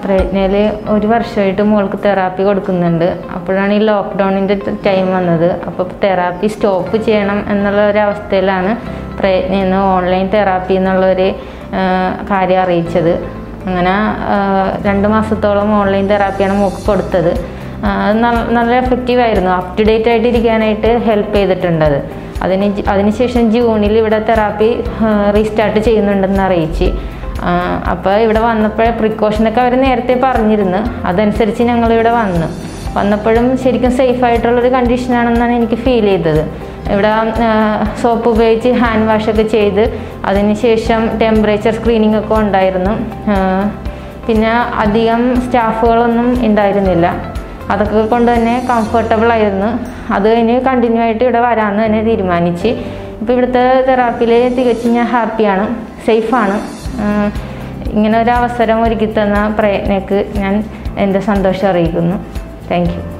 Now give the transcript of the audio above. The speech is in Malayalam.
പ്രയത്നയിൽ ഒരു വർഷമായിട്ട് മോൾക്ക് തെറാപ്പി കൊടുക്കുന്നുണ്ട് അപ്പോഴാണ് ഈ ലോക്ക്ഡൗണിൻ്റെ ടൈം വന്നത് അപ്പോൾ തെറാപ്പി സ്റ്റോപ്പ് ചെയ്യണം എന്നുള്ള ഒരു അവസ്ഥയിലാണ് പ്രയത്നം ഇന്ന് ഓൺലൈൻ തെറാപ്പി എന്നുള്ളൊരു ആ, കാര്യം അറിയിച്ചത് അങ്ങനെ ആ, രണ്ട് മാസത്തോളം ഓൺലൈൻ തെറാപ്പിയാണ് മോൾക്ക് കൊടുത്തത് ആ, അത് നല്ല- നല്ല എഫക്റ്റീവ് ആയിരുന്നു അപ് ടു ഡേറ്റ് ആയിട്ട് ഇരിക്കാനായിട്ട് ഹെൽപ്പ് ചെയ്തിട്ടുണ്ട് അത് അതിന് ജ- അതിനുശേഷം ജൂണിൽ ഇവിടെ തെറാപ്പി റീസ്റ്റാർട്ട് ചെയ്യുന്നുണ്ടെന്ന് അറിയിച്ച് അപ്പോൾ ഇവിടെ വന്നപ്പോഴേ പ്രിക്കോഷനൊക്കെ അവർ നേരത്തെ പറഞ്ഞിരുന്നു അതനുസരിച്ച് ഞങ്ങൾ ഇവിടെ വന്നു വന്നപ്പോഴും ശരിക്കും സേഫ് ആയിട്ടുള്ളൊരു കണ്ടീഷനാണെന്നാണ് എനിക്ക് ഫീൽ ചെയ്തത് ഇവിടെ സോപ്പ് ഉപയോഗിച്ച് ഹാൻഡ് വാഷൊക്കെ ചെയ്ത് അതിനുശേഷം ടെമ്പറേച്ചർ സ്ക്രീനിങ് ഒക്കെ ഉണ്ടായിരുന്നു ആ, പിന്നെ അധികം സ്റ്റാഫുകളൊന്നും ഉണ്ടായിരുന്നില്ല അതൊക്കെ കൊണ്ട് തന്നെ കംഫർട്ടബിൾ ആയിരുന്നു അത് കഴിഞ്ഞ് കണ്ടിന്യൂ ആയിട്ട് ഇവിടെ വരാമെന്ന് തന്നെ തീരുമാനിച്ച് ഇപ്പോൾ ഇവിടുത്തെ തെറാപ്പിയിൽ തികച്ചും ഞാൻ ഹാപ്പിയാണ് സേഫാണ് ഇങ്ങനെ ഒരു അവസരം ഒരുക്കി തന്ന പ്രയത്നക്ക് ഞാൻ എൻ്റെ സന്തോഷം അറിയിക്കുന്നു താങ്ക് യു